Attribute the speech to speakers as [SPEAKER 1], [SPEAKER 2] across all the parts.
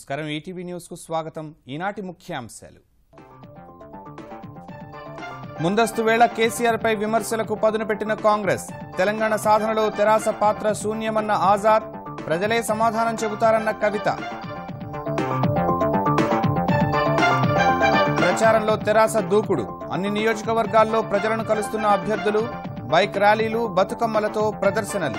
[SPEAKER 1] నమస్కారం ETV news కు స్వాగతం ఈనాటి ముఖ్యాంశాలు ముందస్తు వేళ కేసీఆర్ పై విమర్శలకు పదును పెట్టిన కాంగ్రెస్ తెలంగాణ సాధనలో తెరాస పాత్ర శూన్యమన్న ఆజాద్ ప్రజలే సమాధానం చెబుతారన్న కవిత ప్రచారంలో తెరాస దూకుడు అన్ని నియోజకవర్గాల్లో ప్రజలను కలుస్తున్న అభ్యర్థులు బైక్ ర్యాలీలు బతుకమ్మలతో ప్రదర్శనలు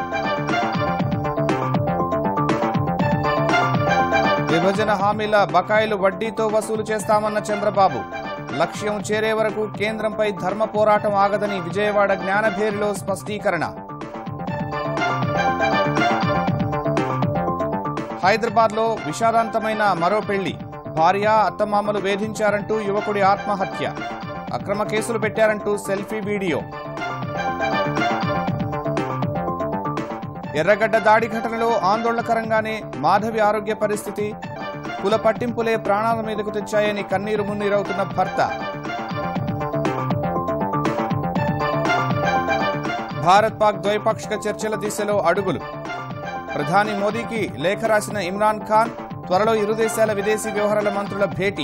[SPEAKER 1] విభజన హామీల బకాయిలు వడ్డీతో వసూలు చేస్తామన్న చంద్రబాబు లక్ష్యం చేరే వరకు కేంద్రంపై ధర్మ పోరాటం ఆగదని విజయవాడ జ్ఞానభేరిలో స్పష్టీకరణ హైదరాబాద్లో విషాదాంతమైన మరో పెళ్లి భార్య అత్తమామలు వేధించారంటూ యువకుడి ఆత్మహత్య అక్రమ కేసులు పెట్టారంటూ సెల్ఫీ వీడియో ఎర్రగడ్డ దాడి ఘటనలో ఆందోళనకరంగానే మాధవి ఆరోగ్య పరిస్థితి కుల పట్టింపులే ప్రాణాల మీదకు తెచ్చాయని కన్నీరు మున్నీరవుతున్న భర్త భారత్ పాక్ ద్వైపాక్షిక చర్చల దిశలో అడుగులు ప్రధాని మోదీకి లేఖ రాసిన ఇమ్రాన్ ఖాన్ త్వరలో ఇరు దేశాల విదేశీ వ్యవహారాల మంత్రుల భేటీ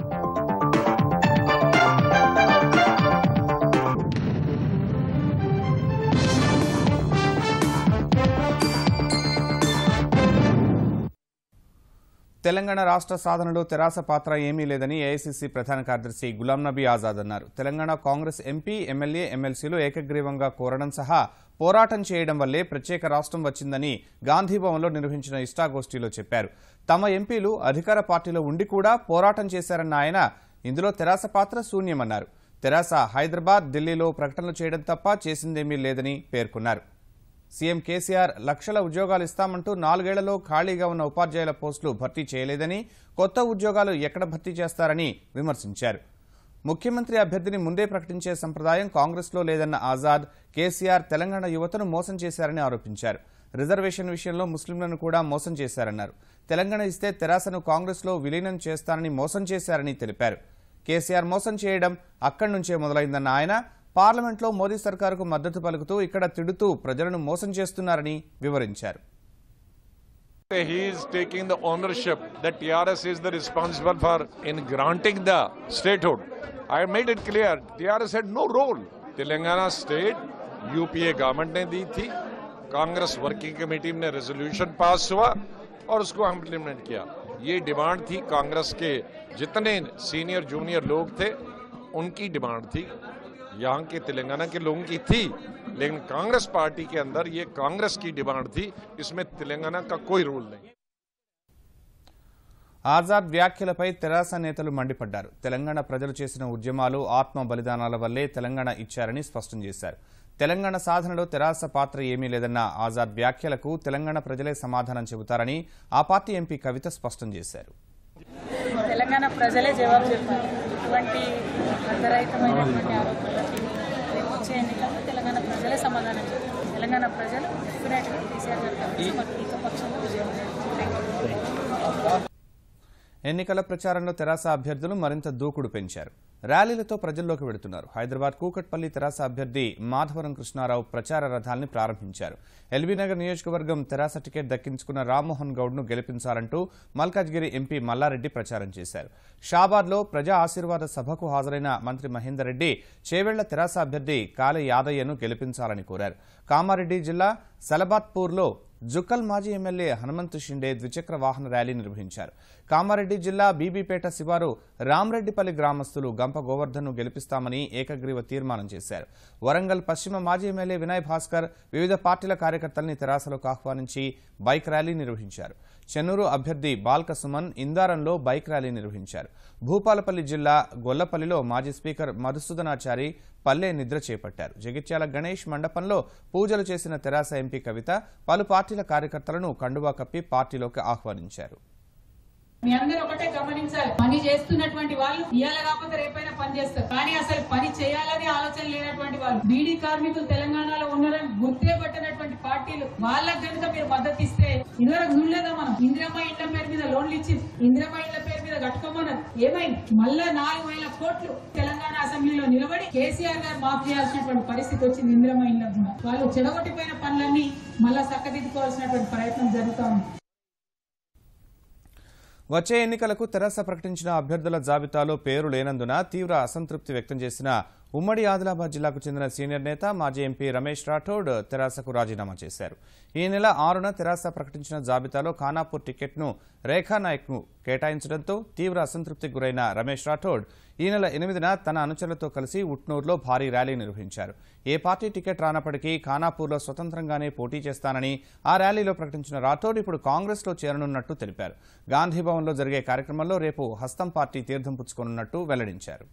[SPEAKER 1] తెలంగాణ రాష్ట్ర సాధనలో తెరాస పాత్ర ఏమీ లేదని ఏఐసీసీ ప్రధాన కార్యదర్శి గులాం నబీ ఆజాద్ అన్నారు తెలంగాణ కాంగ్రెస్ ఎంపీ ఎమ్మెల్యే ఎమ్మెల్సీలు ఏకగ్రీవంగా కోరడం సహా పోరాటం చేయడం వల్లే ప్రత్యేక రాష్ట్రం వచ్చిందని గాంధీభవన్లో నిర్వహించిన ఇష్టాగోష్ఠిలో చెప్పారు తమ ఎంపీలు అధికార పార్టీలో ఉండి కూడా పోరాటం చేశారన్న ఆయన ఇందులో తెరాస పాత్ర శూన్యమన్నారు తెరాస హైదరాబాద్ ఢిల్లీలో ప్రకటనలు చేయడం తప్ప చేసిందేమీ లేదని పేర్కొన్నారు సీఎం కేసీఆర్ లక్షల ఉద్యోగాలు ఇస్తామంటూ నాలుగేళ్లలో ఖాళీగా ఉన్న ఉపాధ్యాయుల పోస్టులు భర్తీ చేయలేదని కొత్త ఉద్యోగాలు ఎక్కడ భర్తీ చేస్తారని విమర్శించారు ముఖ్యమంత్రి అభ్యర్థిని ముందే ప్రకటించే సంప్రదాయం కాంగ్రెస్లో లేదన్న ఆజాద్ కేసీఆర్ తెలంగాణ యువతను మోసం చేశారని ఆరోపించారు రిజర్వేషన్ విషయంలో ముస్లింలను కూడా మోసం చేశారన్నారు తెలంగాణ ఇస్తే తెరాసను కాంగ్రెస్లో విలీనం చేస్తానని మోసం చేశారని తెలిపారు కేసీఆర్ మోసం చేయడం అక్కడి నుంచే మొదలైందన్న ఆయన పార్లమెంట్లో మోదీ సర్కారుకు మద్దతు పలుకుతూ ఇక్కడ తిడుతూ ప్రజలను మోసం చేస్తున్నారని వివరించారు
[SPEAKER 2] He is taking the ownership that TRS is the responsible for in granting the statehood. I made it clear, TRS had no role. Telangana state UPA government ने दी थी कांग्रेस वर्किंग कमेटी में रेजोल्यूशन पास हुआ और उसको इम्प्लीमेंट किया ये demand थी कांग्रेस के जितने सीनियर जूनियर लोग थे उनकी डिमांड थी यहाँ के तेलंगाना के लोगों की थी लेकिन कांग्रेस पार्टी के अंदर ये कांग्रेस की डिमांड थी इसमें तेलंगाना का कोई रोल नहीं
[SPEAKER 1] ఆజాద్ వ్యాఖ్యలపై తెరాస నేతలు మండిపడ్డారు తెలంగాణ ప్రజలు చేసిన ఉద్యమాలు ఆత్మ బలిదానాల వల్లే తెలంగాణ ఇచ్చారని స్పష్టం చేశారు తెలంగాణ సాధనలో తెరాస పాత్ర ఏమీ లేదన్న ఆజాద్ వ్యాఖ్యలకు తెలంగాణ ప్రజలే సమాధానం చెబుతారని ఆ పార్టీ ఎంపీ కవిత స్పష్టం చేశారు
[SPEAKER 3] తెలంగాణ ప్రజలే జవాబు చెప్పాలి ఇటువంటి అర్ధరహితమైనటువంటి ఆరోపణలకి రేపు వచ్చే ఎన్నికల్లో తెలంగాణ ప్రజలే సమాధానం చెప్పాలి తెలంగాణ ప్రజలు డెఫినెట్గా కేసీఆర్ గారు కలిసి మాకు ఏకపక్షంగా విజయం
[SPEAKER 1] ఎన్నికల ప్రచారంలో తెరాస అభ్యర్థులు మరింత దూకుడు పెంచారు ర్యాలీలతో ప్రజల్లోకి వెడుతున్నారు హైదరాబాద్ కూకట్పల్లి తెరాస అభ్యర్థి మాధవరం కృష్ణారావు ప్రచార రథాల్ని ప్రారంభించారు ఎల్బీనగర్ నియోజకవర్గం తెరాస టికెట్ దక్కించుకున్న రామ్మోహన్ గౌడ్ను గెలిపించాలంటూ మల్కాజ్గిరి ఎంపీ మల్లారెడ్డి ప్రచారం చేశారు షాబాద్లో ప్రజా ఆశీర్వాద సభకు హాజరైన మంత్రి మహేందర్ రెడ్డి చేవెళ్ల తెరాస అభ్యర్థి కాళ యాదయ్యను గెలిపించాలని కోరారు కామారెడ్డి జిల్లా సలబాత్పూర్లో జుక్కల్ మాజీ ఎమ్మెల్యే హనుమంతు షిండే ద్విచక్ర వాహన ర్యాలీ నిర్వహించారు కామారెడ్డి జిల్లా బీబీపేట శివారు రామరెడ్డిపల్లి గ్రామస్తులు గంప గోవర్ధన్ను గెలిపిస్తామని ఏకగ్రీవ తీర్మానం చేశారు వరంగల్ పశ్చిమ మాజీ ఎమ్మెల్యే వినయ్ భాస్కర్ వివిధ పార్టీల కార్యకర్తల్ని తెరాసలోకి ఆహ్వానించి బైక్ ర్యాలీ నిర్వహించారు చెన్నూరు అభ్యర్థి బాల్క సుమన్ ఇందారంలో బైక్ ర్యాలీ నిర్వహించారు భూపాలపల్లి జిల్లా గొల్లపల్లిలో మాజీ స్పీకర్ మధుసూదనాచారి పల్లె నిద్ర చేపట్టారు జగిత్యాల గణేష్ మండపంలో పూజలు చేసిన తెరాస ఎంపీ కవిత పలు పార్టీల కార్యకర్తలను కండువా కప్పి పార్టీలోకి ఆహ్వానించారు
[SPEAKER 4] మీ అందరూ ఒకటే గమనించాలి పని చేస్తున్నటువంటి వాళ్ళు ఇవాళ కాకపోతే రేపైనా పని చేస్తారు కానీ అసలు పని చేయాలని ఆలోచన లేనటువంటి వాళ్ళు బీడీ కార్మికులు తెలంగాణలో ఉన్నారని గుర్తే పట్టినటువంటి పార్టీలు వాళ్ళకి కనుక మీరు మద్దతు ఇస్తే ఇదివరకు చూడలేదా మనం ఇందిరమ్మ ఇళ్ల పేరు మీద లోన్లు ఇచ్చి ఇందిరమ్మ ఇళ్ల పేరు మీద కట్టుకోమన్నారు ఏమైంది మళ్ళా నాలుగు వేల కోట్లు తెలంగాణ అసెంబ్లీలో నిలబడి కేసీఆర్ గారు మాఫ్ చేయాల్సినటువంటి పరిస్థితి వచ్చింది ఇందిరమ్మ ఇళ్లకు కూడా వాళ్ళు చెడగొట్టిపోయిన పనులన్నీ మళ్ళా చక్కదిద్దుకోవాల్సినటువంటి ప్రయత్నం జరుగుతా ఉంది
[SPEAKER 1] వచ్చే ఎన్నికలకు తెరాస ప్రకటించిన అభ్యర్థుల జాబితాలో పేరు లేనందున తీవ్ర అసంతృప్తి వ్యక్తం చేసిన ఉమ్మడి ఆదిలాబాద్ జిల్లాకు చెందిన సీనియర్ నేత మాజీ ఎంపీ రమేష్ రాఠోడ్ తెరాసకు రాజీనామా చేశారు ఈ నెల ఆరున తెరాస ప్రకటించిన జాబితాలో ఖానాపూర్ టికెట్ను రేఖా నాయక్ను కేటాయించడంతో తీవ్ర అసంతృప్తికి గురైన రమేష్ రాఠోడ్ ఈ నెల ఎనిమిదిన తన అనుచరులతో కలిసి ఉట్నూరులో భారీ ర్యాలీ నిర్వహించారు ఏ పార్టీ టికెట్ రానప్పటికీ ఖానాపూర్లో స్వతంత్రంగానే పోటీ చేస్తానని ఆ ర్యాలీలో ప్రకటించిన రాఠోడ్ ఇప్పుడు కాంగ్రెస్లో చేరనున్నట్టు తెలిపారు గాంధీభవన్లో జరిగే కార్యక్రమంలో రేపు హస్తం పార్టీ తీర్థం పుచ్చుకోనున్నట్టు వెల్లడించారు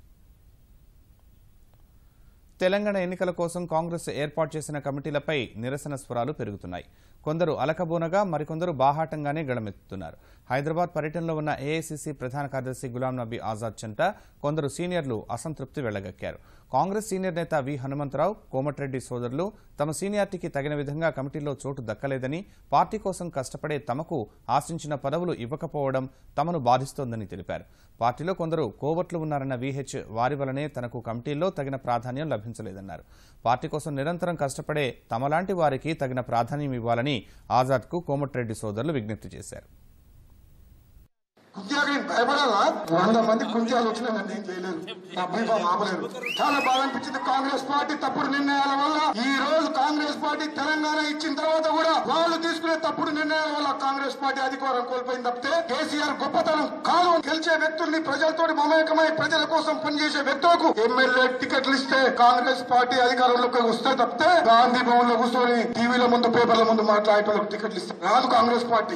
[SPEAKER 1] తెలంగాణ ఎన్నికల కోసం కాంగ్రెస్ ఏర్పాటు చేసిన కమిటీలపై నిరసన స్వరాలు పెరుగుతున్నాయి కొందరు అలకబోనగా మరికొందరు బాహాటంగానే గళమెత్తుతున్నారు హైదరాబాద్ పర్యటనలో ఉన్న ఏఐసీసీ ప్రధాన కార్యదర్శి గులాం నబీ ఆజాద్ చెంట కొందరు సీనియర్లు అసంతృప్తి వెళ్లగక్కారు కాంగ్రెస్ సీనియర్ నేత వి హనుమంతరావు కోమటిరెడ్డి సోదరులు తమ సీనియారిటీకి తగిన విధంగా కమిటీలో చోటు దక్కలేదని పార్టీ కోసం కష్టపడే తమకు ఆశించిన పదవులు ఇవ్వకపోవడం తమను బాధిస్తోందని తెలిపారు పార్టీలో కొందరు కోవట్లు ఉన్నారన్న వీహెచ్ వారి వలనే తనకు కమిటీల్లో తగిన ప్రాధాన్యం లభించలేదన్నారు పార్టీ కోసం నిరంతరం కష్టపడే తమలాంటి వారికి తగిన ప్రాధాన్యం ఇవ్వాలని ఆజాద్కు కోమటిరెడ్డి సోదరులు విజ్ఞప్తి చేశారు
[SPEAKER 5] కుంతియాకి భయపడాలా వంద మంది కుంతియాలు వచ్చినా నన్ను ఏం చేయలేదు నా భయభావం ఆపలేదు చాలా బాగా అనిపించింది కాంగ్రెస్ పార్టీ తప్పుడు నిర్ణయాల వల్ల ఈ రోజు కాంగ్రెస్ పార్టీ తెలంగాణ ఇచ్చిన తర్వాత కూడా వాళ్ళు తీసుకునే తప్పుడు నిర్ణయాల వల్ల కాంగ్రెస్ పార్టీ అధికారం కోల్పోయింది తప్పితే కేసీఆర్ గొప్పతనం కాదు గెలిచే వ్యక్తుల్ని ప్రజలతో మమేకమై ప్రజల కోసం పనిచేసే వ్యక్తులకు ఎమ్మెల్యే టికెట్లు ఇస్తే కాంగ్రెస్ పార్టీ అధికారంలోకి వస్తే తప్పితే గాంధీ భవన్ లో కూర్చొని టీవీల ముందు పేపర్ల ముందు మాట్లాడేటోళ్ళకి టికెట్లు ఇస్తే రాదు కాంగ్రెస్ పార్టీ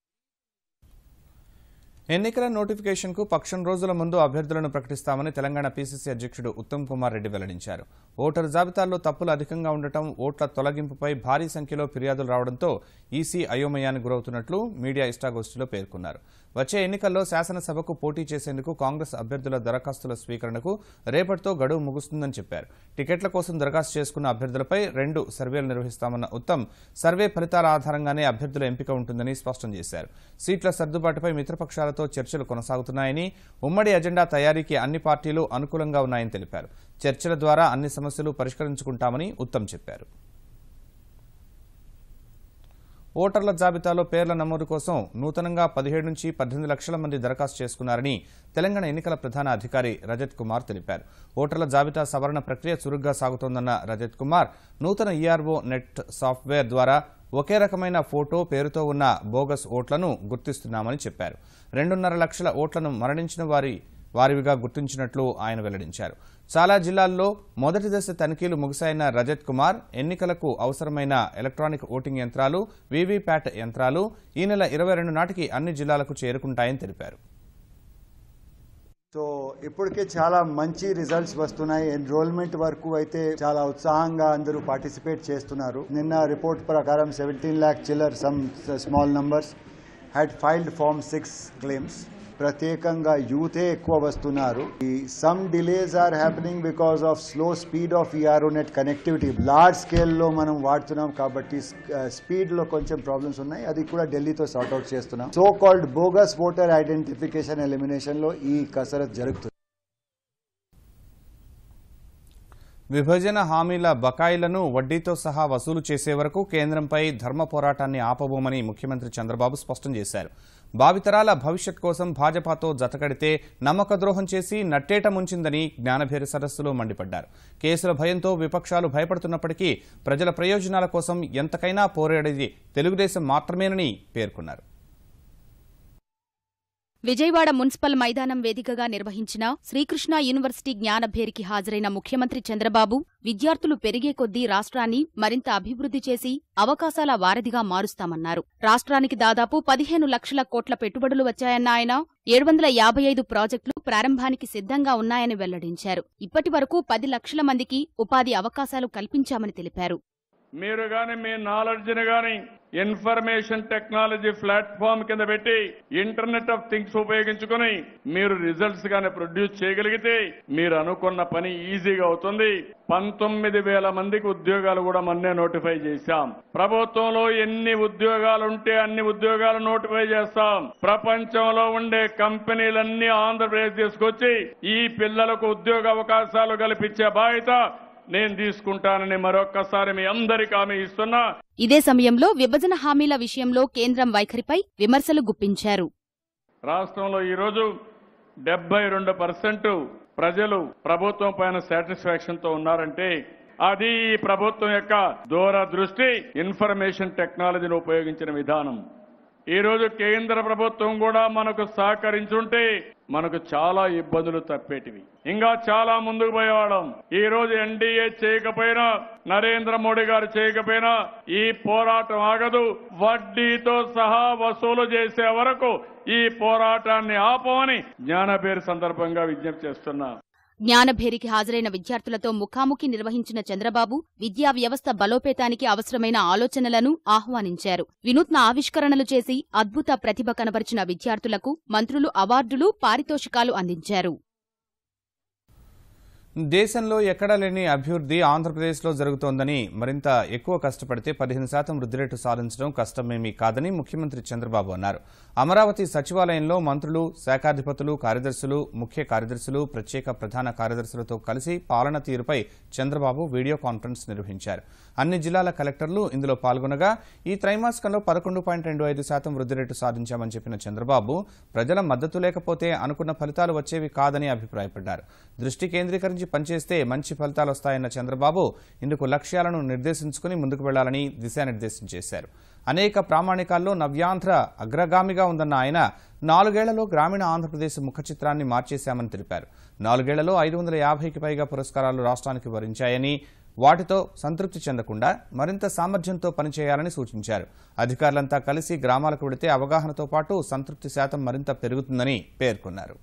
[SPEAKER 1] ఎన్నికల నోటిఫికేషన్కు పక్షం రోజుల ముందు అభ్యర్థులను ప్రకటిస్తామని తెలంగాణ పీసీసీ అధ్యక్షుడు ఉత్తమ్ కుమార్ రెడ్డి వెల్లడించారు ఓటరు జాబితాల్లో తప్పులు అధికంగా ఉండటం ఓట్ల తొలగింపుపై భారీ సంఖ్యలో ఫిర్యాదులు రావడంతో ఈసీ అయోమయానికి గురవుతున్నట్లు మీడియా ఇష్టాగోష్ఠిలో పేర్కొన్నారు వచ్చే ఎన్నికల్లో శాసనసభకు పోటీ చేసేందుకు కాంగ్రెస్ అభ్యర్థుల దరఖాస్తుల స్వీకరణకు రేపటితో గడువు ముగుస్తుందని చెప్పారు టికెట్ల కోసం దరఖాస్తు చేసుకున్న అభ్యర్థులపై రెండు సర్వేలు నిర్వహిస్తామన్న ఉత్తమ్ సర్వే ఫలితాల ఆధారంగానే అభ్యర్థుల ఎంపిక ఉంటుందని స్పష్టం చేశారు సీట్ల సర్దుబాటుపై మిత్రపక్షాలతో చర్చలు కొనసాగుతున్నాయని ఉమ్మడి ఎజెండా తయారీకి అన్ని పార్టీలు అనుకూలంగా ఉన్నాయని తెలిపారు చర్చల ద్వారా అన్ని సమస్యలు పరిష్కరించుకుంటామని ఉత్తమ్ చెప్పారు ఓటర్ల జాబితాలో పేర్ల నమోదు కోసం నూతనంగా పదిహేడు నుంచి పద్దెనిమిది లక్షల మంది దరఖాస్తు చేసుకున్నారని తెలంగాణ ఎన్నికల ప్రధాన అధికారి రజత్ కుమార్ తెలిపారు ఓటర్ల జాబితా సవరణ ప్రక్రియ చురుగ్గా సాగుతోందన్న రజత్ కుమార్ నూతన ఈఆర్ఓ నెట్ సాఫ్ట్వేర్ ద్వారా ఒకే రకమైన ఫోటో పేరుతో ఉన్న బోగస్ ఓట్లను గుర్తిస్తున్నామని చెప్పారు రెండున్నర లక్షల ఓట్లను మరణించిన వారి వారివిగా గుర్తించినట్లు ఆయన వెల్లడించారు చాలా జిల్లాల్లో మొదటి దశ తనిఖీలు ముగిశాయన్న రజత్ కుమార్ ఎన్నికలకు అవసరమైన ఎలక్ట్రానిక్ ఓటింగ్ యంత్రాలు వీవీప్యాట్ యంత్రాలు ఈ నెల ఇరవై రెండు నాటికి అన్ని జిల్లాలకు చేరుకుంటాయని తెలిపారు
[SPEAKER 6] సో ఇప్పటికే చాలా మంచి రిజల్ట్స్ వస్తున్నాయి ఎన్రోల్మెంట్ వరకు అయితే చాలా ఉత్సాహంగా అందరూ పార్టిసిపేట్ చేస్తున్నారు నిన్న రిపోర్ట్ ప్రకారం సెవెంటీన్ ల్యాక్ చిల్లర్ some small numbers had failed form six claims ప్రత్యేకంగా యూతే ఎక్కువ వస్తున్నారు ఈ some delays are happening because of slow speed of ERO net connectivity large స్కేల్లో మనం వాడుతున్నాం కాబట్టి స్పీడ్ లో కొంచెం ప్రాబ్లమ్స్ ఉన్నాయి అది కూడా ఢిల్లీతో సార్ట్అవుట్ చేస్తున్నాం so called bogus voter identification elimination లో ఈ కసరత్ జరుగుతుంది
[SPEAKER 1] విభజన హామీల బకాయిలను వడ్డీతో సహా వసూలు చేసే వరకు కేంద్రంపై ధర్మ పోరాటాన్ని ఆపబోమని ముఖ్యమంత్రి చంద్రబాబు స్పష్టం చేశారు భావితరాల భవిష్యత్ కోసం భాజపాతో జతకడితే నమ్మకద్రోహం చేసి నట్టేట ముంచిందని జ్ఞానభేరి సదస్సులో మండిపడ్డారు కేసుల భయంతో విపక్షాలు భయపడుతున్నప్పటికీ ప్రజల ప్రయోజనాల కోసం ఎంతకైనా పోరాడేది తెలుగుదేశం మాత్రమేనని పేర్కొన్నారు
[SPEAKER 7] విజయవాడ మున్సిపల్ మైదానం వేదికగా నిర్వహించిన శ్రీకృష్ణ యూనివర్సిటీ జ్ఞానభేరికి హాజరైన ముఖ్యమంత్రి చంద్రబాబు విద్యార్థులు పెరిగే కొద్దీ రాష్ట్రాన్ని మరింత అభివృద్ధి చేసి అవకాశాల వారధిగా మారుస్తామన్నారు రాష్ట్రానికి దాదాపు పదిహేను లక్షల కోట్ల పెట్టుబడులు వచ్చాయన్న ఆయన ఏడు వందల యాభై ఐదు ప్రాజెక్టులు ప్రారంభానికి సిద్ధంగా ఉన్నాయని వెల్లడించారు ఇప్పటి వరకు పది లక్షల మందికి ఉపాధి అవకాశాలు కల్పించామని తెలిపారు
[SPEAKER 8] మీరు గాని మీ నాలెడ్జ్ని గాని ఇన్ఫర్మేషన్ టెక్నాలజీ ప్లాట్ఫామ్ కింద పెట్టి ఇంటర్నెట్ ఆఫ్ థింగ్స్ ఉపయోగించుకుని మీరు రిజల్ట్స్ గాని ప్రొడ్యూస్ చేయగలిగితే మీరు అనుకున్న పని ఈజీగా అవుతుంది పంతొమ్మిది వేల మందికి ఉద్యోగాలు కూడా మొన్నే నోటిఫై చేశాం ప్రభుత్వంలో ఎన్ని ఉద్యోగాలు ఉంటే అన్ని ఉద్యోగాలు నోటిఫై చేస్తాం ప్రపంచంలో ఉండే కంపెనీలన్నీ ఆంధ్రప్రదేశ్ తీసుకొచ్చి ఈ పిల్లలకు ఉద్యోగ అవకాశాలు కల్పించే బాధ్యత నేను తీసుకుంటానని మరొక్కసారి మీ అందరికీ హామీ ఇస్తున్నా
[SPEAKER 7] ఇదే సమయంలో విభజన హామీల విషయంలో కేంద్రం వైఖరిపై విమర్శలు గుప్పించారు
[SPEAKER 8] రాష్ట్రంలో ఈరోజు డెబ్బై రెండు పర్సెంట్ ప్రజలు ప్రభుత్వం పైన సాటిస్ఫాక్షన్ తో ఉన్నారంటే అది ఈ ప్రభుత్వం యొక్క దూరదృష్టి ఇన్ఫర్మేషన్ టెక్నాలజీని ఉపయోగించిన విధానం ఈ రోజు కేంద్ర ప్రభుత్వం కూడా మనకు సహకరించుంటే మనకు చాలా ఇబ్బందులు తప్పేటివి ఇంకా చాలా ముందుకు పోయేవాళ్ళం ఈ రోజు ఎన్డీఏ చేయకపోయినా నరేంద్ర మోడీ గారు చేయకపోయినా ఈ పోరాటం ఆగదు వడ్డీతో సహా వసూలు చేసే వరకు ఈ పోరాటాన్ని ఆపమని జ్ఞానపేరు సందర్భంగా విజ్ఞప్తి చేస్తున్నా
[SPEAKER 7] జ్ఞానభేరికి హాజరైన విద్యార్థులతో ముఖాముఖి నిర్వహించిన చంద్రబాబు విద్యా వ్యవస్థ బలోపేతానికి అవసరమైన ఆలోచనలను ఆహ్వానించారు వినూత్న ఆవిష్కరణలు చేసి అద్భుత ప్రతిభ కనబరిచిన విద్యార్థులకు మంత్రులు అవార్డులు పారితోషికాలు అందించారు
[SPEAKER 1] దేశంలో ఎక్కడా లేని అభివృద్ధి ఆంధ్రప్రదేశ్లో జరుగుతోందని మరింత ఎక్కువ కష్టపడితే పదిహేను శాతం వృద్ధి రేటు సాధించడం కష్టమేమీ కాదని ముఖ్యమంత్రి చంద్రబాబు అన్నారు అమరావతి సచివాలయంలో మంత్రులు శాఖాధిపతులు కార్యదర్శులు ముఖ్య కార్యదర్శులు ప్రత్యేక ప్రధాన కార్యదర్శులతో కలిసి పాలన తీరుపై చంద్రబాబు వీడియో కాన్ఫరెన్స్ నిర్వహించారు అన్ని జిల్లాల కలెక్టర్లు ఇందులో పాల్గొనగా ఈ త్రైమాసికంలో పదకొండు పాయింట్ రెండు ఐదు శాతం వృద్ధి రేటు సాధించామని చెప్పిన చంద్రబాబు ప్రజల మద్దతు లేకపోతే అనుకున్న ఫలితాలు వచ్చేవి కాదని అభిప్రాయపడ్డారు దృష్టి కేంద్రీకరించి పనిచేస్తే మంచి ఫలితాలు వస్తాయన్న చంద్రబాబు ఇందుకు లక్ష్యాలను నిర్దేశించుకుని ముందుకు వెళ్లాలని దిశానిర్దేశం చేశారు అనేక ప్రామాణికాల్లో నవ్యాంధ్ర అగ్రగామిగా ఉందన్న ఆయన నాలుగేళ్లలో గ్రామీణ ఆంధ్రప్రదేశ్ ముఖ చిత్రాన్ని మార్చేశామని తెలిపారు నాలుగేళ్లలో ఐదు వందల యాభైకి పైగా పురస్కారాలు రాష్ట్రానికి వరించాయని వాటితో సంతృప్తి చెందకుండా మరింత సామర్థ్యంతో పనిచేయాలని సూచించారు అధికారులంతా కలిసి గ్రామాలకు వెళితే అవగాహనతో పాటు సంతృప్తి శాతం మరింత పెరుగుతుందని పేర్కొన్నారు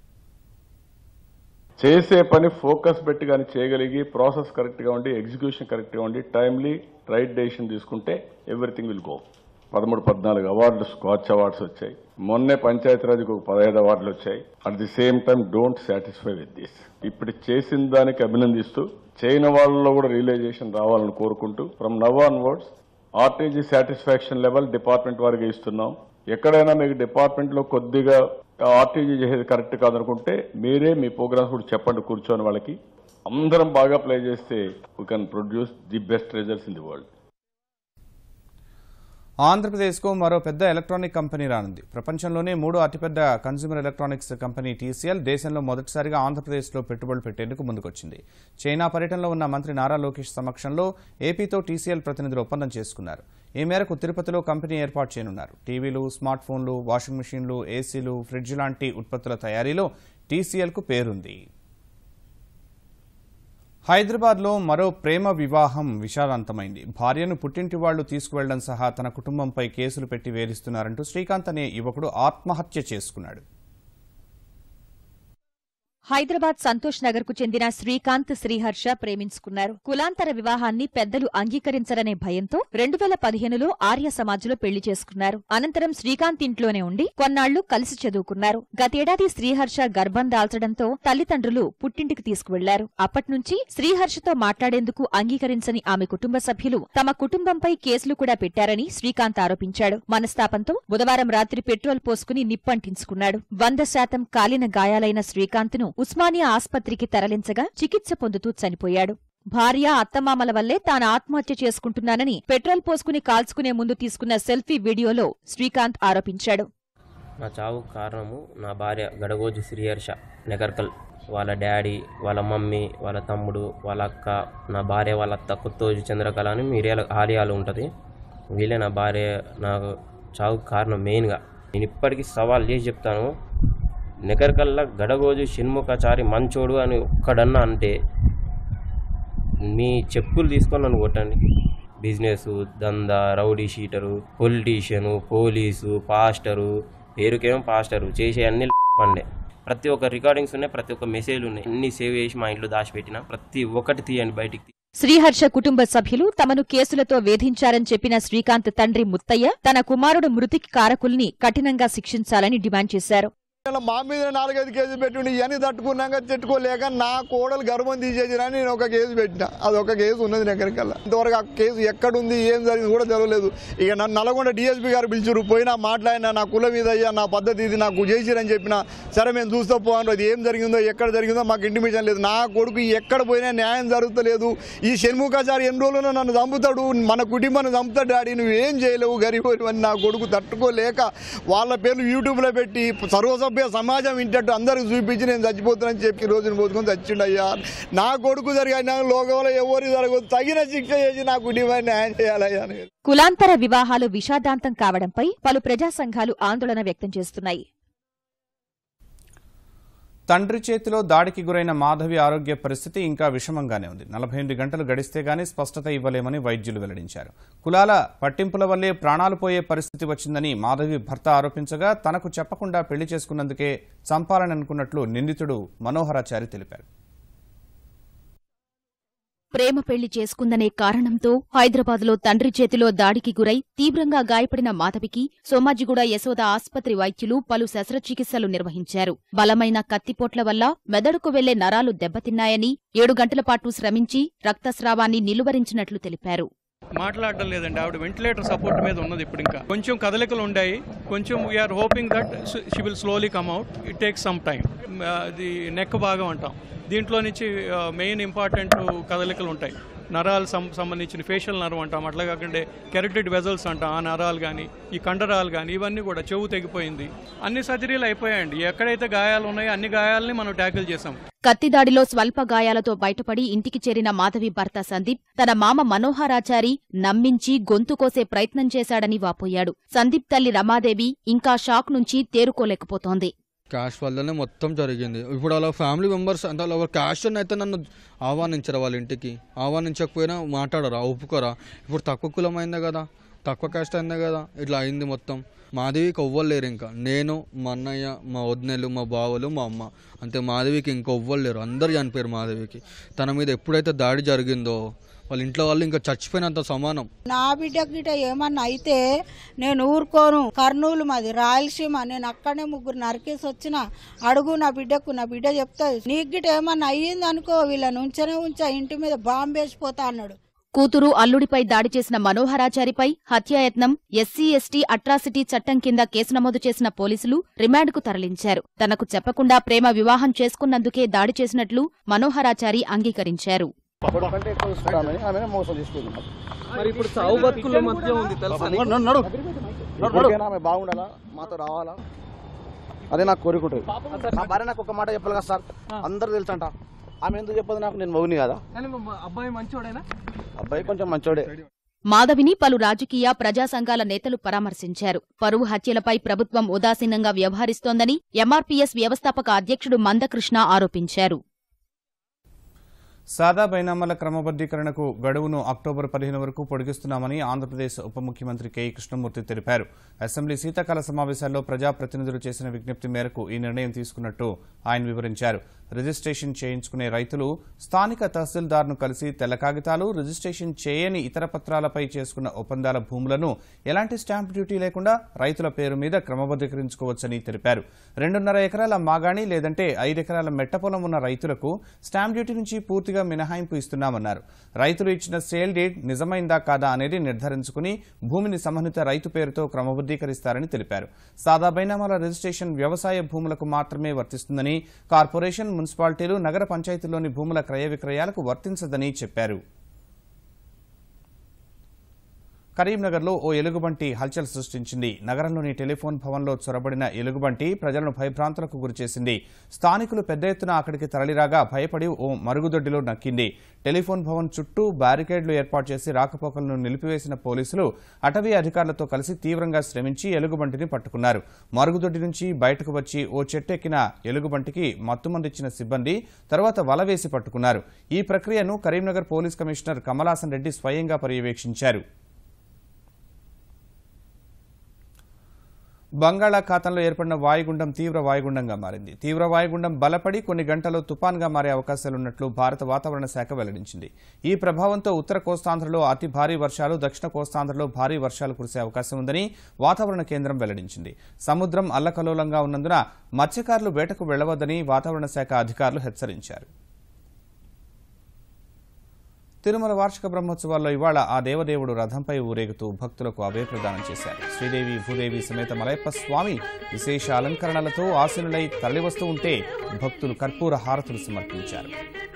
[SPEAKER 9] చేసే పని ఫోకస్ పెట్టి కానీ చేయగలిగి ప్రాసెస్ కరెక్ట్గా ఉండి ఎగ్జిక్యూషన్ కరెక్ట్గా ఉండి టైమ్లీ రైట్ డెసిషన్ తీసుకుంటే ఎవ్రీథింగ్ విల్ గో పదమూడు పద్నాలుగు అవార్డులు స్కాచ్ అవార్డ్స్ వచ్చాయి మొన్నే పంచాయతీరాజ్కి ఒక పదహైదు అవార్డులు వచ్చాయి at the same time don't satisfy with this ఇప్పుడు చేసిన దానికి అభినందిస్తూ చేయని వాళ్ళలో కూడా రియలైజేషన్ రావాలని కోరుకుంటూ from now onwards RTG satisfaction level department వారికి ఇస్తున్నాం ఎక్కడైనా మీకు డిపార్ట్మెంట్ లో కొద్దిగా ఆర్టీజీ చేసేది కరెక్ట్ కాదనుకుంటే మీరే మీ ప్రోగ్రామ్స్ కూడా చెప్పండి కూర్చొని వాళ్ళకి అందరం బాగా ప్లే చేస్తే we can produce the best results in the world
[SPEAKER 1] ఆంధ్రప్రదేశ్కు మరో పెద్ద ఎలక్ట్రానిక్ కంపెనీ రానుంది ప్రపంచంలోనే మూడో అతిపెద్ద కన్స్యూమర్ ఎలక్ట్రానిక్స్ కంపెనీ టీసీఎల్ దేశంలో మొదటిసారిగా ఆంధ్రప్రదేశ్లో పెట్టుబడులు పెట్టేందుకు ముందుకొచ్చింది చైనా పర్యటనలో ఉన్న మంత్రి నారా లోకేష్ సమక్షంలో ఏపీతో టీసీఎల్ ప్రతినిధులు ఒప్పందం చేసుకున్నారు ఈ మేరకు తిరుపతిలో కంపెనీ ఏర్పాటు చేయనున్నారు టీవీలు స్మార్ట్ ఫోన్లు వాషింగ్ మెషీన్లు ఏసీలు ఫ్రిడ్జ్ లాంటి ఉత్పత్తుల తయారీలో టీసీఎల్కు పేరుంది హైదరాబాద్లో మరో ప్రేమ వివాహం విషాదాంతమైంది భార్యను పుట్టింటి వాళ్లు తీసుకువెళ్లడం సహా తన కుటుంబంపై కేసులు పెట్టి వేధిస్తున్నారంటూ శ్రీకాంత్ అనే యువకుడు ఆత్మహత్య చేసుకున్నాడు
[SPEAKER 10] హైదరాబాద్ సంతోష్ నగర్ కు చెందిన శ్రీకాంత్ శ్రీహర్ష ప్రేమించుకున్నారు కులాంతర వివాహాన్ని పెద్దలు అంగీకరించరనే భయంతో రెండు వేల పదిహేనులో ఆర్య సమాజ్లో పెళ్లి చేసుకున్నారు అనంతరం శ్రీకాంత్ ఇంట్లోనే ఉండి కొన్నాళ్లు కలిసి చదువుకున్నారు గతేడాది శ్రీహర్ష గర్భం దాల్చడంతో తల్లిదండ్రులు పుట్టింటికి తీసుకువెళ్లారు అప్పట్నుంచి శ్రీహర్షతో మాట్లాడేందుకు అంగీకరించని ఆమె కుటుంబ సభ్యులు తమ కుటుంబంపై కేసులు కూడా పెట్టారని శ్రీకాంత్ ఆరోపించాడు మనస్తాపంతో బుధవారం రాత్రి పెట్రోల్ పోసుకుని నిప్పంటించుకున్నాడు వంద శాతం కాలిన గాయాలైన శ్రీకాంత్ను ఉస్మానియా ఆస్పత్రికి తరలించగా చికిత్స పొందుతూ చనిపోయాడు భార్య అత్తమామల వల్లే తాను ఆత్మహత్య చేసుకుంటున్నానని పెట్రోల్ పోసుకుని కాల్చుకునే ముందు తీసుకున్న సెల్ఫీ వీడియోలో శ్రీకాంత్ ఆరోపించాడు
[SPEAKER 11] నా చావు కారణము నా భార్య గడగోజు శ్రీహర్ష నెగర్కల్ వాళ్ళ డాడీ వాళ్ళ మమ్మీ వాళ్ళ తమ్ముడు వాళ్ళ అక్క నా భార్య వాళ్ళ అత్త కొత్తోజు చంద్రకళ అని మీరే ఆలియాలు ఉంటుంది వీళ్ళే నా భార్య నాకు చావు కారణం మెయిన్గా నేను ఇప్పటికీ సవాల్ చేసి చెప్తాను నెగర్కల్లా గడగోజు షణ్ముఖాచారి మంచోడు అని ఒక్కడన్నా అంటే మీ చెప్పులు తీసుకొని నన్ను కొట్టండి బిజినెస్ దందా rowdy sheeter politician police pastor పేరుకేమో పాస్టరు చేసే అన్ని పండే ప్రతి ఒక్క రికార్డింగ్స్ ఉన్నాయి ప్రతి ఒక్క మెసేజ్లు ఉన్నాయి అన్ని సేవ్ చేసి మా ఇంట్లో దాచిపెట్టిన ప్రతి ఒక్కటి తీయండి బయటికి
[SPEAKER 10] శ్రీహర్ష కుటుంబ సభ్యులు తమను కేసులతో వేధించారని చెప్పిన శ్రీకాంత్ తండ్రి ముత్తయ్య తన కుమారుడు మృతికి కారకుల్ని కఠినంగా శిక్షించాలని డిమాండ్ చేశారు
[SPEAKER 12] ఇలా మా మీద నాలుగైదు కేసులు పెట్టి ఇవన్నీ తట్టుకున్నాక చెట్టుకోలేక నా కోడలు గర్భం తీసేసినా నేను ఒక కేసు పెట్టిన అది ఒక కేసు ఉన్నది దగ్గరికల్లా ఇంతవరకు ఆ కేసు ఎక్కడుంది ఏం జరిగింది కూడా తెలియలేదు ఇక నన్ను నల్గొండ డిఎస్పీ గారు పిలిచారు పోయినా మాట్లాడినా నా కుల మీద అయ్యా నా పద్ధతి ఇది నాకు చేసిరని చెప్పిన సరే మేము చూస్తూ పోను అది ఏం జరిగిందో ఎక్కడ జరిగిందో మాకు ఇంటిమేషన్ లేదు నా కొడుకు ఎక్కడ పోయినా న్యాయం జరుగుతలేదు ఈ షణ్ముఖాచారి ఎన్ని రోజులు నన్ను చంపుతాడు మన కుటుంబాన్ని చంపుతాడు డాడీ నువ్వు ఏం చేయలేవు గరీబ్ అని నా కొడుకు తట్టుకోలేక వాళ్ళ పేర్లు యూట్యూబ్లో పెట్టి సర్వసభ్య సమాజం ఇంటట్టు అందరికి చూపించి నేను చచ్చిపోతానని చెప్పి ఈ రోజున పోతుకొని చచ్చిండయ్యా నా కొడుకు జరిగిన లోకంలో ఎవరు జరగదు తగిన శిక్ష చేసి నా కుటుంబాన్ని న్యాయం చేయాలయ్యా అని
[SPEAKER 10] కులాంతర వివాహాలు విషాదాంతం కావడంపై పలు ప్రజా సంఘాలు ఆందోళన వ్యక్తం చేస్తున్నాయి
[SPEAKER 1] తండ్రి చేతిలో దాడికి గురైన మాధవి ఆరోగ్య పరిస్థితి ఇంకా విషమంగానే ఉంది నలభై ఎనిమిది గంటలు గడిస్తే గానీ స్పష్టత ఇవ్వలేమని వైద్యులు వెల్లడించారు కులాల పట్టింపుల వల్లే ప్రాణాలు పోయే పరిస్థితి వచ్చిందని మాధవి భర్త ఆరోపించగా తనకు చెప్పకుండా పెళ్లి చేసుకున్నందుకే చంపాలని అనుకున్నట్లు నిందితుడు మనోహరాచారి తెలిపారు
[SPEAKER 7] ప్రేమ పెళ్లి చేసుకుందనే కారణంతో హైదరాబాద్లో తండ్రి చేతిలో దాడికి గురై తీవ్రంగా గాయపడిన మాధవికి సోమాజిగూడ యశోద ఆస్పత్రి వైద్యులు పలు శస్త్రచికిత్సలు నిర్వహించారు బలమైన కత్తిపోట్ల వల్ల మెదడుకు వెళ్లే నరాలు దెబ్బతిన్నాయని ఏడు గంటల పాటు శ్రమించి రక్తస్రావాన్ని నిలువరించినట్లు తెలిపారు
[SPEAKER 13] మాట్లాడడం లేదండి ఆవిడ వెంటిలేటర్ సపోర్ట్ మీద ఉన్నది ఇప్పుడు ఇంకా కొంచెం కదలికలు ఉన్నాయి కొంచెం we're hoping that she will slowly come out it takes some time అది నెక్ భాగం అంటాం దీంట్లో నుంచి మెయిన్ ఇంపార్టెంట్ కదలికలు ఉంటాయి నరాలు సం సంబంధించిన ఫేషియల్ నర్వ్ అంటాం అట్లా కాకుండా కెరటిడ్ వెజల్స్ అంటాం ఆ నరాలు కానీ ఈ కండరాలు కానీ ఇవన్నీ కూడా చెవు తెగిపోయింది అన్ని సర్జరీలు అయిపోయాయండి ఎక్కడైతే గాయాలు ఉన్నాయో అన్ని గాయాలని మనం ట్యాకిల్ చేసాం
[SPEAKER 7] కత్తిదాడిలో స్వల్ప గాయాలతో బయటపడి ఇంటికి చేరిన మాధవి భర్త సందీప్ తన మామ మనోహరాచారి నమ్మించి గొంతు కోసే ప్రయత్నం చేశాడని వాపోయాడు సందీప్ తల్లి రమాదేవి ఇంకా షాక్ నుంచి తేరుకోలేకపోతోంది
[SPEAKER 14] క్యాష్ వల్లనే మొత్తం జరిగింది ఇప్పుడు వాళ్ళ ఫ్యామిలీ మెంబర్స్ అంటే వాళ్ళ క్యాష్ అయితే నన్ను ఆహ్వానించరు వాళ్ళ ఇంటికి ఆహ్వానించకపోయినా మాట్లాడరా ఒప్పుకోరా ఇప్పుడు తక్కువ కులం అయిందే కదా తక్కువ క్యాస్ట్ అయిందే కదా ఇట్లా అయింది మొత్తం మాధవికి ఎవ్వలేరు ఇంకా నేను మా అన్నయ్య మా వదినలు మా బావలు మా అమ్మ అంతే మాధవికి ఇంకొవ్వలేరు అందరు చనిపోయారు మాధవికి తన మీద ఎప్పుడైతే దాడి జరిగిందో వాళ్ళ ఇంట్లో వాళ్ళు ఇంకా చచ్చిపోయినంత సమానం
[SPEAKER 15] నా బిడ్డ గిట ఏమన్నా అయితే నేను ఊరుకోను కర్నూలు మాది రాయలసీమ నేను అక్కడనే ముగ్గురు నరికేసి వచ్చిన అడుగు నా బిడ్డకు నా బిడ్డ చెప్తాది నీకు గిట ఏమన్నా అయ్యింది అనుకో వీళ్ళని ఉంచనే ఉంచా ఇంటి మీద బాంబు వేసిపోతా అన్నాడు
[SPEAKER 7] కూతురు అల్లుడిపై దాడి చేసిన మనోహరాచారిపై హత్యాయత్నం ఎస్సీ ఎస్టీ అట్రాసిటీ చట్టం కింద కేసు నమోదు చేసిన పోలీసులు రిమాండ్కు తరలించారు తనకు చెప్పకుండా ప్రేమ వివాహం చేసుకున్నందుకే దాడి చేసినట్లు మనోహరాచారి అంగీకరించారు
[SPEAKER 16] మరి ఇప్పుడు సావు బతుకుల మధ్య ఉంది తెలుసా నీకు?
[SPEAKER 17] ఇప్పటికైనా ఆమె బాగుండాలా మాతో రావాలా అదే నాకు కోరిక ఉంటుంది నా భార్య నాకు ఒక మాట చెప్పాలి కదా సార్ అందరు తెలుసంట ఆమె ఎందుకు చెప్పదు నాకు నేను మౌని కదా
[SPEAKER 16] కానీ మా అబ్బాయి మంచోడేనా
[SPEAKER 17] అబ్బాయి కొంచెం మంచోడే
[SPEAKER 7] మాధవిని పలు రాజకీయ ప్రజా సంఘాల నేతలు పరామర్శించారు పరువు హత్యలపై ప్రభుత్వం ఉదాసీనంగా వ్యవహరిస్తోందని ఎంఆర్పీఎస్ వ్యవస్థాపక అధ్యక్షుడు మందకృష్ణ ఆరోపించారు
[SPEAKER 1] సాదా బైనామాల క్రమబద్దీకరణకు గడువును అక్టోబర్ పదిహేను వరకు పొడిగిస్తున్నామని ఆంధ్రప్రదేశ్ ఉప ముఖ్యమంత్రి కె కృష్ణమూర్తి తెలిపారు అసెంబ్లీ శీతాకాల సమావేశాల్లో ప్రజాప్రతినిధులు చేసిన విజ్ఞప్తి మేరకు ఈ నిర్ణయం తీసుకున్నట్టు ఆయన వివరించారు రిజిస్ట్రేషన్ చేయించుకునే రైతులు స్థానిక తహసీల్దార్ను కలిసి తెల్ల కాగితాలు రిజిస్ట్రేషన్ చేయని ఇతర పత్రాలపై చేసుకున్న ఒప్పందాల భూములను ఎలాంటి స్టాంప్ డ్యూటీ లేకుండా రైతుల పేరు మీద క్రమబద్దీకరించుకోవచ్చని తెలిపారు రెండున్నర ఎకరాల మాగాణి లేదంటే ఐదు ఎకరాల మెట్ట పొలం ఉన్న రైతులకు స్టాంప్ డ్యూటీ నుంచి పూర్తిగా మినహాయింపు ఇస్తున్నామన్నారు రైతులు ఇచ్చిన సేల్ డేట్ నిజమైందా కాదా అనేది నిర్ధారించుకుని భూమిని సంబంధిత రైతు పేరుతో క్రమబద్దీకరిస్తారని తెలిపారు సాదా బైనామాల రిజిస్ట్రేషన్ వ్యవసాయ భూములకు మాత్రమే వర్తిస్తుందని కార్పొరేషన్ మున్సిపాలిటీలు నగర పంచాయతీల్లోని భూముల క్రయ విక్రయాలకు వర్తించదని చెప్పారు కరీంనగర్లో ఓ ఎలుగుబంటి హల్చల్ సృష్టించింది నగరంలోని టెలిఫోన్ భవన్లో చొరబడిన ఎలుగుబంటి ప్రజలను భయభ్రాంతులకు గురిచేసింది స్థానికులు పెద్ద ఎత్తున అక్కడికి తరలిరాగా భయపడి ఓ మరుగుదొడ్డిలో నక్కింది టెలిఫోన్ భవన్ చుట్టూ బ్యారికేడ్లు ఏర్పాటు చేసి రాకపోకలను నిలిపివేసిన పోలీసులు అటవీ అధికారులతో కలిసి తీవ్రంగా శ్రమించి ఎలుగుబంటిని పట్టుకున్నారు మరుగుదొడ్డి నుంచి బయటకు వచ్చి ఓ చెట్టెక్కిన ఎలుగుబంటికి మత్తుమందిచ్చిన సిబ్బంది తర్వాత వల వేసి పట్టుకున్నారు ఈ ప్రక్రియను కరీంనగర్ పోలీస్ కమిషనర్ కమలాసన్ రెడ్డి స్వయంగా పర్యవేక్షించారు బంగాళాఖాతంలో ఏర్పడిన వాయుగుండం తీవ్ర వాయుగుండంగా మారింది తీవ్ర వాయుగుండం బలపడి కొన్ని గంటల్లో తుపాన్గా మారే అవకాశాలున్నట్లు భారత వాతావరణ శాఖ వెల్లడించింది ఈ ప్రభావంతో ఉత్తర కోస్తాంధ్రలో అతి భారీ వర్షాలు దక్షిణ కోస్తాంధ్రలో భారీ వర్షాలు కురిసే అవకాశం ఉందని వాతావరణ కేంద్రం వెల్లడించింది సముద్రం అల్లకల్లోలంగా ఉన్నందున మత్స్యకారులు వేటకు వెళ్లవద్దని వాతావరణ శాఖ అధికారులు హెచ్చరించారు తిరుమల వార్షిక బ్రహ్మోత్సవాల్లో ఇవాళ ఆ దేవదేవుడు రథంపై ఊరేగుతూ భక్తులకు అభయ ప్రదానం చేశారు శ్రీదేవి భూదేవి సమేత మలయప్ప స్వామి విశేష అలంకరణలతో ఆశీనులై తరలివస్తూ ఉంటే భక్తులు కర్పూర హారతులు సమర్పించారు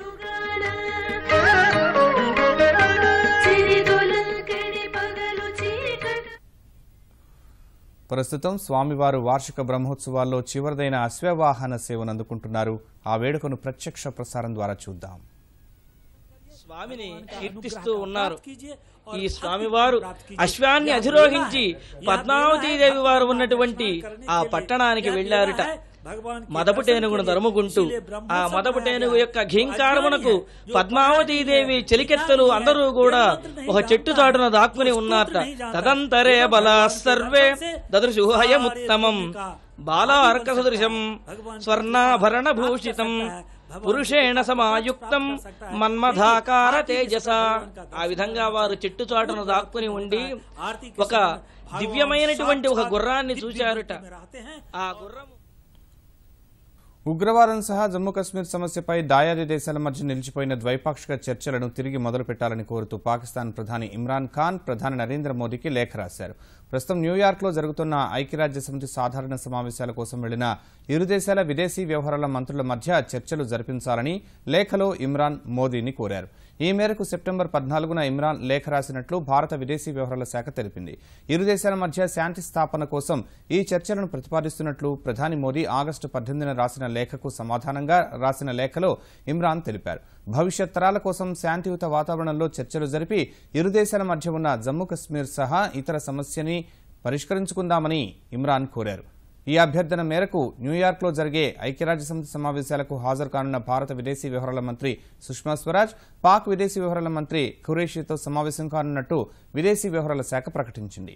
[SPEAKER 1] ప్రస్తుతం స్వామివారు వార్షిక బ్రహ్మోత్సవాల్లో చివరిదైన అశ్వవాహన సేవను అందుకుంటున్నారు ఆ వేడుకను ప్రత్యక్ష ప్రసారం ద్వారా చూద్దాం
[SPEAKER 18] స్వామిని కీర్తిస్తూ ఉన్నారు ఈ స్వామివారు అశ్వాన్ని అధిరోహించి పద్మావతీదేవి వారు ఉన్నటువంటి ఆ పట్టణానికి వెళ్లారుట మదపు టేనుగును తరుముకుంటూ ఆ మదపు టేనుగు యొక్క ఘీంకారమునకు పద్మావతీదేవి చెలికెత్తలు అందరూ కూడా ఒక చెట్టు చాటున దాక్కుని ఉన్నారట తదంతరే బలా సర్వే దదృశుహయముత్తమం బాలార్క సదృశం స్వర్ణాభరణ భూషితం పురుషేణ సమాయుక్తం మన్మథాకార తేజస ఆ విధంగా వారు చెట్టు చాటున దాక్కుని ఉండి ఒక దివ్యమైనటువంటి ఒక గుర్రాన్ని చూశారుట ఆ గుర్రం
[SPEAKER 1] ఉగ్రవాదం సహా జమ్మూ కశ్మీర్ సమస్యపై దాయాది దేశాల మధ్య నిలిచిపోయిన ద్వైపాక్షిక చర్చలను తిరిగి మొదలు పెట్టాలని కోరుతూ పాకిస్తాన్ ప్రధాని ఇమ్రాన్ ఖాన్ ప్రధాని నరేంద్ర మోదీకి లేఖ రాశారు ప్రస్తుతం న్యూయార్క్లో జరుగుతున్న ఐక్యరాజ్య సమితి సాధారణ సమావేశాల కోసం వెళ్లిన ఇరు దేశాల విదేశీ వ్యవహారాల మంత్రుల మధ్య చర్చలు జరిపించాలని లేఖలో ఇమ్రాన్ మోదీని కోరారు ఈ మేరకు సెప్టెంబర్ పద్నాలుగున ఇమ్రాన్ లేఖ రాసినట్లు భారత విదేశీ వ్యవహారాల శాఖ తెలిపింది ఇరు దేశాల మధ్య శాంతి స్థాపన కోసం ఈ చర్చలను ప్రతిపాదిస్తున్నట్లు ప్రధాని మోదీ ఆగస్టు పద్దెనిమిదిన రాసిన లేఖకు సమాధానంగా రాసిన లేఖలో ఇమ్రాన్ తెలిపారు భవిష్యత్ తరాల కోసం శాంతియుత వాతావరణంలో చర్చలు జరిపి ఇరు దేశాల మధ్య ఉన్న జమ్మూ కశ్మీర్ సహా ఇతర సమస్యని పరిష్కరించుకుందామని ఇమ్రాన్ కోరారు ఈ అభ్యర్థన మేరకు న్యూయార్క్లో జరిగే ఐక్యరాజ్యసమితి సమావేశాలకు హాజరు కానున్న భారత విదేశీ వ్యవహారాల మంత్రి సుష్మా స్వరాజ్ పాక్ విదేశీ వ్యవహారాల మంత్రి ఖురేషీతో సమావేశం కానున్నట్టు విదేశీ వ్యవహారాల శాఖ ప్రకటించింది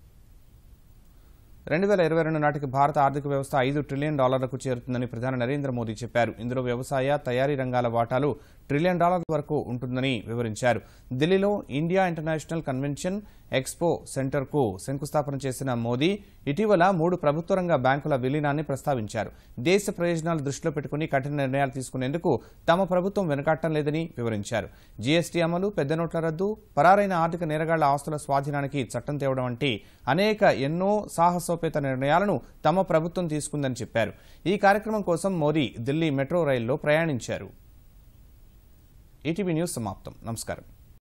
[SPEAKER 1] రెండు వేల ఇరవై రెండు నాటికి భారత ఆర్థిక వ్యవస్థ ఐదు ట్రిలియన్ డాలర్లకు చేరుతుందని ప్రధాని నరేంద్ర మోదీ చెప్పారు ఇందులో వ్యవసాయ తయారీ రంగాల వాటాలు ట్రిలియన్ డాలర్ల వరకు ఉంటుందని వివరించారు ఢిల్లీలో ఇండియా ఇంటర్నేషనల్ కన్వెన్షన్ ఎక్స్పో సెంటర్కు శంకుస్థాపన చేసిన మోదీ ఇటీవల మూడు ప్రభుత్వ రంగ బ్యాంకుల విలీనాన్ని ప్రస్తావించారు దేశ ప్రయోజనాలు దృష్టిలో పెట్టుకుని కఠిన నిర్ణయాలు తీసుకునేందుకు తమ ప్రభుత్వం వెనకాడటం లేదని వివరించారు జీఎస్టీ అమలు పెద్ద నోట్ల రద్దు పరారైన ఆర్థిక నేరగాళ్ల ఆస్తుల స్వాధీనానికి చట్టం తేవడం వంటి అనేక ఎన్నో సాహసోపేత నిర్ణయాలను తమ ప్రభుత్వం తీసుకుందని చెప్పారు ఈ కార్యక్రమం కోసం మోదీ ఢిల్లీ మెట్రో రైల్లో ప్రయాణించారు ఈటీవీ న్యూస్ సమాప్తం నమస్కారం